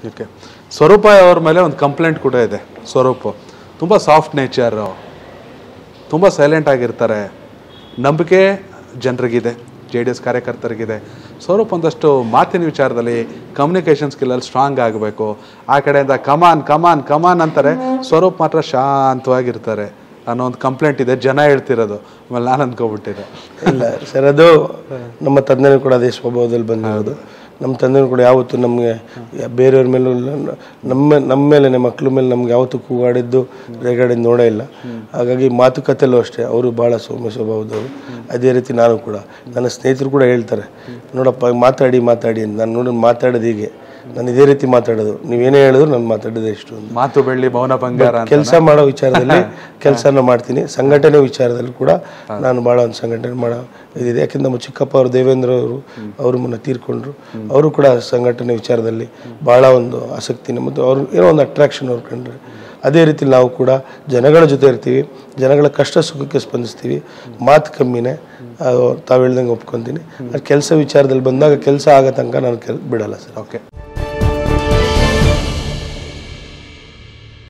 okay ಸ್ವರೂಪ ಅವ್ರ ಮೇಲೆ ಒಂದು ಕಂಪ್ಲೇಂಟ್ ಕೂಡ ಇದೆ ಸ್ವರೂಪ್ ತುಂಬ ಸಾಫ್ಟ್ ನೇಚರು ತುಂಬ ಸೈಲೆಂಟ್ ಆಗಿರ್ತಾರೆ ನಂಬಿಕೆ ಜನರಿಗಿದೆ ಜೆ ಡಿ ಎಸ್ ಕಾರ್ಯಕರ್ತರಿಗಿದೆ ಸ್ವರೂಪ್ ಒಂದಷ್ಟು ಮಾತಿನ ವಿಚಾರದಲ್ಲಿ ಕಮ್ಯುನಿಕೇಷನ್ ಸ್ಕಿಲ್ಲಲ್ಲಿ ಸ್ಟ್ರಾಂಗ್ ಆಗಬೇಕು ಆ ಕಡೆಯಿಂದ ಕಮಾನ್ ಕಮಾನ್ ಕಮಾನ್ ಅಂತಾರೆ ಸ್ವರೂಪ್ ಮಾತ್ರ ಶಾಂತವಾಗಿರ್ತಾರೆ ಅನ್ನೋ ಒಂದು ಕಂಪ್ಲೇಂಟ್ ಇದೆ ಜನ ಹೇಳ್ತಿರೋದು ಆಮೇಲೆ ನಾನು ಅಂದ್ಕೊಬಿಟ್ಟಿದ್ದೆ ಇಲ್ಲ ಸರ್ ಅದು ನಮ್ಮ ತಂದೆನೂ ಕೂಡ ಅದೇ ಸ್ವಭಾವದಲ್ಲಿ ಬಂದಿರೋದು ನಮ್ಮ ತಂದೆನೂ ಕೂಡ ಯಾವತ್ತೂ ನಮಗೆ ಬೇರೆಯವ್ರ ಮೇಲೂ ಇಲ್ಲ, ನಮ್ಮ ನಮ್ಮ ಮೇಲೆ ಮಕ್ಕಳ ಮೇಲೆ ನಮ್ಗೆ ಯಾವತ್ತೂ ಕೂಗಾಡಿದ್ದು ರೇಗಾಡಿದ್ದು ನೋಡೇ ಇಲ್ಲ ಹಾಗಾಗಿ ಮಾತುಕತೆಯಲ್ಲೂ ಅಷ್ಟೇ ಅವರು ಭಾಳ ಸೌಮ್ಯ ಸ್ವಭಾವದವರು ಅದೇ ರೀತಿ ನಾನು ಕೂಡ ನನ್ನ ಸ್ನೇಹಿತರು ಕೂಡ ಹೇಳ್ತಾರೆ ನೋಡಪ್ಪ ಮಾತಾಡಿ ಮಾತಾಡಿ ಅಂತ ನಾನು ನೋಡಿ ಮಾತಾಡೋದು ಹೀಗೆ ನಾನು ಇದೇ ರೀತಿ ಮಾತಾಡೋದು ನೀವೇನೇ ಹೇಳಿದ್ರು ನಾನು ಮಾತಾಡೋದು ಎಷ್ಟು ಅಂತ ಮಾತು ಬೆಳ್ಳಿ ಮೌನ ಬಂಗಾರ ಅಂತ ಕೆಲಸ ಮಾಡೋ ವಿಚಾರದಲ್ಲಿ ಕೆಲಸನ ಮಾಡ್ತೀನಿ ಸಂಘಟನೆ ವಿಚಾರದಲ್ಲಿ ಕೂಡ ನಾನು ಭಾಳ ಒಂದು ಸಂಘಟನೆ ಮಾಡೋ ಇದಿದೆ ಯಾಕೆಂದ್ರೆ ನಮ್ಮ ಚಿಕ್ಕಪ್ಪ ಅವರು ದೇವೇಂದ್ರ ಅವರು ಅವರು ಮುನ್ನ ತೀರ್ಕೊಂಡ್ರು ಅವರು ಕೂಡ ಸಂಘಟನೆ ವಿಚಾರದಲ್ಲಿ ಭಾಳ ಒಂದು ಆಸಕ್ತಿ ಮತ್ತು ಅವ್ರು ಏನೋ ಒಂದು ಅಟ್ರಾಕ್ಷನ್ ಅವ್ರು ಕಂಡ್ರೆ ಅದೇ ರೀತಿ ನಾವು ಕೂಡ ಜನಗಳ ಜೊತೆ ಇರ್ತೀವಿ ಜನಗಳ ಕಷ್ಟ ಸುಖಕ್ಕೆ ಸ್ಪಂದಿಸ್ತೀವಿ ಮಾತು ಕಮ್ಮಿನೇ ಅದು ತಾವು ಹೇಳ್ದಂಗೆ ಒಪ್ಕೊತೀನಿ ಕೆಲಸ ವಿಚಾರದಲ್ಲಿ ಬಂದಾಗ ಕೆಲಸ ಆಗೋ ತನಕ ನಾನು ಕೆಲ್ ಬಿಡಲ್ಲ ಸರ್ ಓಕೆ